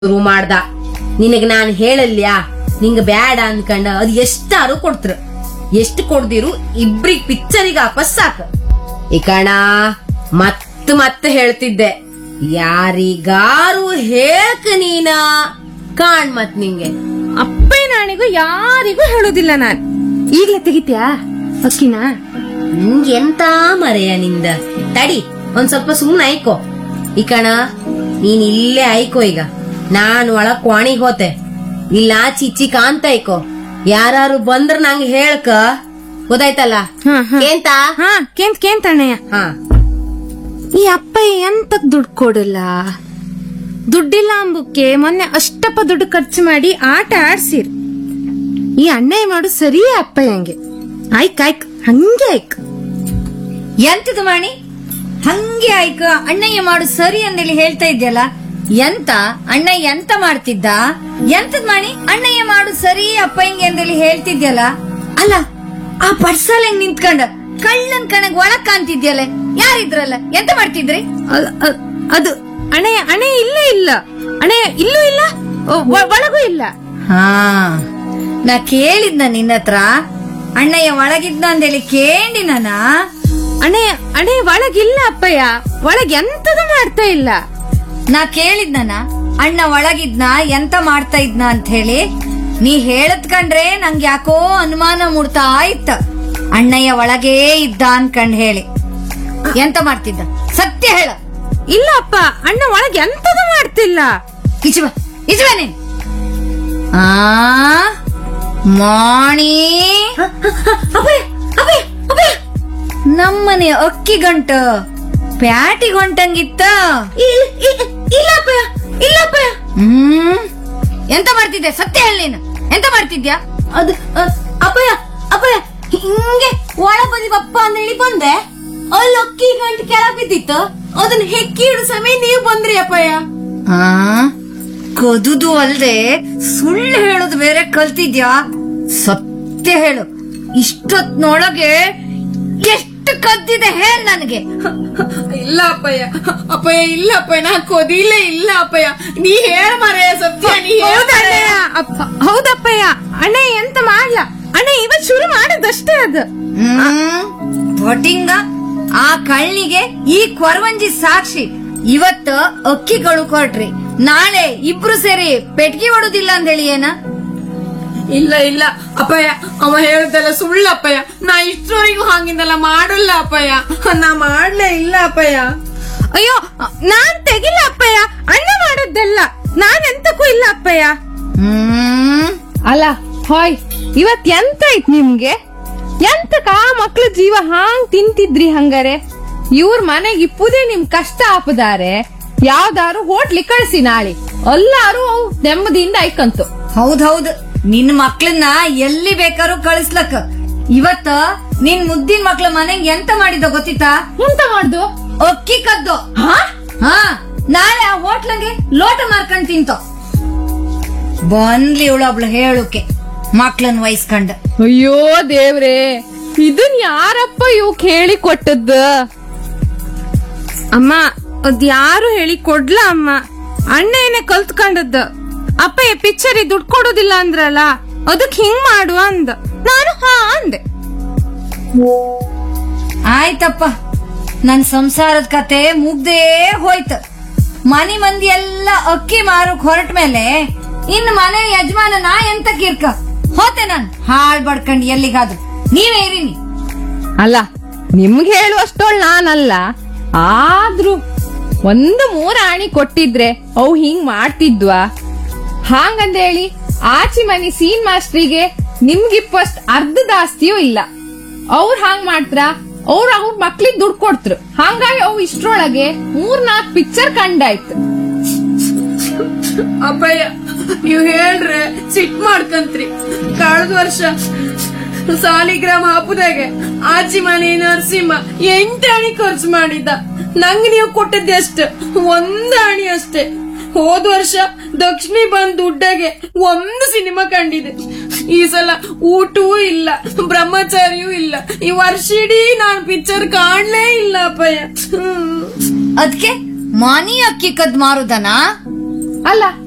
ಶುರು ಮಾಡ್ದ ನಿನಗ್ ನಾನ್ ಹೇಳಲ್ಯಾ ನಿಂಗ ಬ್ಯಾಡ ಅನ್ಕಂಡ ಅದ್ ಎಷ್ಟಾರು ಕೊಡ್ತ್ರ ಎಷ್ಟು ಕೊಡ್ದಿರು ಇಬ್ರಿಗ್ ಪಿಕ್ಚರಿಗ ವಾಪಸ್ ಸಾಕ ಈ ಕಣ ಮತ್ ಮತ್ ಹೇಳ್ತಿದ್ದೆ ಯಾರಿಗಾರು ಹೇಳ್ಕ ನೀನ ಕಾಣ್ ಮತ್ ನಿಂಗೆ ಅಪ್ಪಯ್ಯ ನಾಣಿಗೂ ಯಾರಿಗೂ ಹೇಳೋದಿಲ್ಲ ನಾನ್ ಈಗ್ಲೇ ತೆಗಿತ್ಯಾ ಅಕ್ಕಿನ ಎಂತ ಮರೆಯ ನಿಂದ ತಡಿ ಒಂದ್ ಸ್ವಲ್ಪ ಸುಮ್ನೆ ಆಯ್ಕೋ ಈ ಕಣ ನೀನ್ ಇಲ್ಲೇ ಆಯ್ಕೋ ಈಗ ನಾನ್ ಒಳಗ್ ಕ್ವಾಣಿಗ್ ಹೋತೆ ಇಲ್ಲ ಚಿಚ್ಚಿ ಕಾಂತ ಆಯ್ಕೋ ಯಾರು ಬಂದ್ರ ನಂಗೆ ಹೇಳ್ಕ ಗೊತ್ತಾಯ್ತಲ್ಲ ಹಾ, ಹಾ. ಏಂತ ಹಾ ಕೇಂತ್ ಕೇಂತ್ ಅಣ್ಣಯ್ಯ ಹಾ ಈ ಅಪ್ಪಯ್ಯ ಎಂತಕ್ ದುಡ್ಡು ಕೊಡಲ್ಲ ದುಡ್ಡಿಲ್ಲ ಅಂಬುಕ್ಕೆ ಮೊನ್ನೆ ಅಷ್ಟಪ್ಪ ದುಡ್ಡು ಖರ್ಚು ಮಾಡಿ ಆಟ ಆಡ್ಸಿರ್ ಈ ಅಣ್ಣಯ್ಯ ಮಾಡು ಸರಿ ಅಪ್ಪಯ್ಯಂಗೆ ಆಯ್ಕ್ ಆಯ್ಕ್ ಹಂಗೆ ಆಯ್ಕ್ ಎಂತದು ಮಾಣಿ ಹಂಗೆ ಆಯ್ಕ ಅಣ್ಣಯ್ಯ ಮಾಡು ಸರಿ ಅಂದೇಳಿ ಹೇಳ್ತಾ ಇದ್ಯಲ್ಲ ಎಂತ ಅಣ್ಣಯ್ಯ ಎಂತ ಮಾಡ್ತಿದ್ದ ಎಂತದ್ ಮಾಣಿ ಅಣ್ಣಯ್ಯ ಮಾಡು ಸರಿ ಅಪ್ಪಯ್ಯಂಗೆ ಅಂದೇಳಿ ಹೇಳ್ತಿದ್ಯಲ್ಲ ಅಲ್ಲ ಆ ಪರ್ಸಲ್ ಹೆಂಗ್ ನಿಂತ್ಕೊಂಡ ಕಳ್ಳನ್ ಕಣಗ್ ಒಳಗ್ ಕಾಣ್ತಿದ್ಯಲ್ಲ ಯಾರಿದ್ರಲ್ಲ ಎಂತ ಮಾಡ್ತಿದ್ರಿ ಅ- ಅ- ಅದು ಅಣ್ಣಯ್ಯ ಅಣ್ಣಯ್ಯ ಇಲ್ಲೇ ಇಲ್ಲ ಅಣ್ಣಯ್ಯ ಇಲ್ಲೂ ಇಲ್ಲ ಒ- ಒ- ಒಳಗೂ ಇಲ್ಲ ಹಾ ನಾ ಕೇಳಿದ್ನ ನಿನ್ನ ಹತ್ರ ಅಣ್ಣಯ್ಯ ಒಳಗಿದ್ನ ಅಂದೇಳಿ ಕೇಳಿ ನಾನ ಅಣ್ಣಯ್ಯ ಅಣ್ಣಯ್ಯ ಒಳಗಿಲ್ಲ ಅಪ್ಪಯ್ಯ ಒಳಗ್ ಎಂತದು ಮಾಡ್ತಾ ಇಲ್ಲ ನಾ ಕೇಳಿದ್ನನ ಅಣ್ಣ ಒಳಗಿದ್ನ ಎಂತ ಮಾಡ್ತಾ ಇದ್ನ ಅಂತ ಹೇಳಿ ನೀ ಹೇಳದ್ ಕಂಡ್ರೆ ನಂಗ್ ಯಾಕೋ ಅನುಮಾನ ಮೂಡ್ತಾ ಇತ್ತ ಅಣ್ಣಯ್ಯ ಒಳಗೇ ಇದ್ದ ಅನ್ಕಂಡ್ ಹೇಳಿ ಎಂತ ಮಾಡ್ತಿದ್ದ ಸತ್ಯ ಹೇಳ ಇಲ್ಲ ಅಪ್ಪ ಅಣ್ಣ ಒಳಗ್ ಎಂತದು ಮಾಡ್ತಿಲ್ಲ ಇಚುಬ ಇಚುಬ ನೀನ್ ಆ ಮಾಣಿ ನಮ್ಮನೆ ಅಕ್ಕಿ ಗಂಟ ಪ್ಯಾಟಿ ಗಂಟಂಗಿತ್ತ ಇಲ್ಲ ಅಪ್ಪಯ್ಯ ಇಲ್ಲ ಅಪ್ಪಯ್ಯ ಹ್ಮ್ ಎಂತ ಮಾಡ್ತಿದ್ದೆ ಸತ್ಯ ಹೇಳಿ ನೀನು ಎಂತ ಮಾಡ್ತಿದ್ಯಾ ಅದು ಅ, ಅಪ್ಪಯ್ಯ ಅಪ್ಪಯ್ಯ ಹಿಂಗೆ ಒಳ ಬದಿ ಬಪ್ಪ ಅಂತ ಹೇಳಿ ಬಂದೆ ಅಲ್ಲಿ ಅಕ್ಕಿ ಗಂಟು ಕೆಳಗ್ ಬಿದ್ದಿತ್ತು ಅದನ್ನ ಹೆಕ್ಕಿ ಇಡು ಸಮಯ ನೀವು ಬಂದ್ರಿ ಅಪ್ಪಯ್ಯ ಆ ಕದುದು ಅಲ್ದೆ ಸುಳ್ಳು ಹೇಳೋದು ಬೇರೆ ಕಲ್ತಿದ್ಯಾ ಸತ್ಯ ಹೇಳು ಇಷ್ಟೊತ್ನೊಳಗೆ ಎಷ್ಟು ಕದ್ದಿದೆ ಹೇಳ್ ನನಗೆ ಇಲ್ಲ ಅಪ್ಪಯ್ಯ ಅಪ್ಪಯ್ಯ ಇಲ್ಲ ಅಪ್ಪಯ್ಯ ನಾ ಕೊದಿಲೇ ಇಲ್ಲ ಅಪ್ಪಯ್ಯ ನೀ ಹೇಳ ಮರೆ ಸತ್ಯ ನೀ ಹೇಳ ಹೌದಣ್ಣಯ್ಯ ಅಪ್ಪ ಹೌದಪ್ಪಯ್ಯ ಅಣ್ಣಯ್ಯ ಎಂತ ಮಾಡ್ಲ ಅಣ್ಣ ಇವತ್ ಶುರು ಮಾಡದಷ್ಟೇ ಅದು ಹ್ಮ್ ಭಟಿಂಗ ಆ ಕಳ್ಳಿಗೆ ಈ ಕೊರವಂಜಿ ಸಾಕ್ಷಿ ಇವತ್ತು ಅಕ್ಕಿಗಳು ಕೊಟ್ರಿ ನಾಳೆ ಇಬ್ರು ಸೇರಿ ಪೆಟ್ಗಿ ಹೊಡುದಿಲ್ಲ ಅಂತ ಹೇಳಿ ಏನ ಇಲ್ಲ ಇಲ್ಲ ಅಪ್ಪಯ್ಯ ಅವ ಹೇಳುದಲ್ಲ ಸುಳ್ಳು ಅಪ್ಪಯ್ಯ ನಾ ಇಷ್ಟರವರೆಗೂ ಹಾಗಿಂದಲ್ಲ ಮಾಡಲ್ಲ ಅಪ್ಪಯ್ಯ ನಾ ಮಾಡ್ಲೇ ಇಲ್ಲ ಅಪ್ಪಯ್ಯ ಅಯ್ಯೋ ನಾನ್ ತೆಗಿಲ್ಲ ಅಪ್ಪಯ್ಯ ಅಣ್ಣ ಮಾಡೋದೆಲ್ಲ ನಾನ್ ಎಂತಕ್ಕೂ ಇಲ್ಲ ಅಪ್ಪಯ್ಯ ಹ್ಮ್ ಅಲ್ಲ ಹಾಯ್ ಇವತ್ ಎಂತ ಐತ್ ನಿಮ್ಗೆ ಎಂತಕ ಆ ಮಕ್ಳ ಜೀವ ಹಾಂಗ್ ತಿಂತಿದ್ರಿ ಹಂಗಾರೆ ಇವ್ರ ಮನೆಗ್ ಇಪ್ಪುದೇ ನಿಮ್ ಕಷ್ಟ ಆಪದಾರೆ ಯಾವ್ದಾರು ಹೋಟ್ಲಿ ಕಳ್ಸಿ ನಾಳೆ ಎಲ್ಲಾರು ಅವ್ ನೆಮ್ಮದಿಯಿಂದ ಐಕಂತು ಹೌದೌದು ನಿನ್ ಮಕ್ಳನ್ನ ಎಲ್ಲಿ ಬೇಕಾದ್ರೂ ಕಳಿಸ್ಲಕ್ ಇವತ್ತ ನಿನ್ ಮುದ್ದಿನ ಮಕ್ಳ ಮನೆಗ್ ಎಂತ ಮಾಡಿದ ಗೊತ್ತಿತ್ತಾ ಎಂತ ಮಾಡ್ದು ಅಕ್ಕಿ ಕದ್ದು ಹಾ ನಾಳೆ ಆ ಹೋಟ್ಲಂಗೆ ಲೋಟ ಮಾರ್ಕೊಂಡ್ ತಿಂತೋ ಬಂದ್ಲಿ ಇವಳೊಬ್ಳು ಹೇಳುಕೆ ಮಕ್ಳನ್ ವಹಿಸ್ಕೊಂಡ್ ಅಯ್ಯೋ ದೇವ್ರೇ ಇದನ್ ಯಾರಪ್ಪ ಇವ್ ಹೇಳಿ ಕೊಟ್ಟದ್ದ ಅಮ್ಮ ಅದ್ ಯಾರು ಹೇಳಿ ಕೊಡ್ಲ ಅಮ್ಮ ಅಣ್ಣ ಏನೇ ಕಲ್ತ್ಕೊಂಡದ್ದ ಅಪ್ಪ ಈ ಪಿಕ್ಚರ್ ದುಡ್ಡು ಕೊಡೋದಿಲ್ಲ ಅಂದ್ರಲ್ಲ ಅದಕ್ ಹಿಂಗ್ ಮಾಡು ಅಂದ ನಾನು ಹಾ ಅಂದೆ ಆಯ್ತಪ್ಪ ನನ್ ಸಂಸಾರದ ಕತೆ ಮುಗ್ದೇ ಹೋಯ್ತು ಮನಿ ಮಂದಿ ಎಲ್ಲ ಅಕ್ಕಿ ಮಾರಕ್ ಹೊರಟ ಮೇಲೆ ಇನ್ ಮನೆ ಯಜಮಾನ ನಾ ಎಂತ ಕಿರ್ಕ ಹೋತೆ ನಾನ್ ಹಾಳ್ ಬಡ್ಕಂಡ್ ಎಲ್ಲಿಗಾದ್ರು ನೀವೇ ಇರಿನಿ ಅಲ್ಲ ನಿಮ್ಗೆ ಹೇಳುವಷ್ಟೊಳ್ ನಾನಲ್ಲ ಆದ್ರೂ ಒಂದು ಮೂರ ಆಣಿ ಕೊಟ್ಟಿದ್ರೆ ಅವು ಹಿಂಗ್ ಮಾಡ್ತಿದ್ವಾ ಹಾಂಗಂದೇಳಿ ಆಚಿ ಮನಿ ಸೀನ್ ಮಾಸ್ಟ್ರಿಗೆ ನಿಮ್ಗಿಪ್ಪಸ್ಟ್ ಅರ್ಧದ ಆಸ್ತಿಯೂ ಇಲ್ಲ ಅವ್ರ ಹಾಂಗ್ ಮಾಡ್ತ್ರ ಅವ್ರ ಅವ್ರ ಮಕ್ಳಿಗ್ ದುಡ್ಡು ಕೊಡ್ತ್ರು ಹಂಗಾಗಿ ಅವು ಇಷ್ಟ್ರೊಳಗೆ ಮೂರ್ ನಾಲ್ಕ್ ಪಿಕ್ಚರ್ ಕಂಡಾಯ್ತು ಅಪ್ಪಯ್ಯ ನೀವ್ ಹೇಳ್ರೆ ಸಿಟ್ ಮಾಡ್ಕಂತ್ರಿ ಕಳೆದ ವರ್ಷ ಸಾಲಿಗ್ರಾಮ ಹಬ್ಬದಾಗೆ ಆಚಿ ಮನೆ ನರಸಿಂಹ ಎಂಟು ಅಣಿ ಖರ್ಚು ಮಾಡಿದ್ದ ನಂಗ್ ನೀವು ಕೊಟ್ಟದ್ದೆ ಅಷ್ಟು ಒಂದ್ ಅಣಿ ಅಷ್ಟೇ ಹೋದ ವರ್ಷ ದಕ್ಷಿಣಿ ಬಂದ್ ದುಡ್ಡಾಗೆ ಒಂದು ಸಿನಿಮಾ ಕಂಡಿದೆ ಈ ಸಲ ಊಟವೂ ಇಲ್ಲ ಬ್ರಹ್ಮಚಾರಿಯೂ ಇಲ್ಲ ಈ ವರ್ಷ ಇಡೀ ನಾನ್ ಪಿಕ್ಚರ್ ಕಾಣ್ಲೇ ಇಲ್ಲ ಅಪ್ಪಯ್ಯ ಹ್ಮ್. ಅದ್ಕೆ ಮನಿ ಅಕ್ಕಿ ಕದ್ ಮಾರುದನಾ ಅಲ್ಲ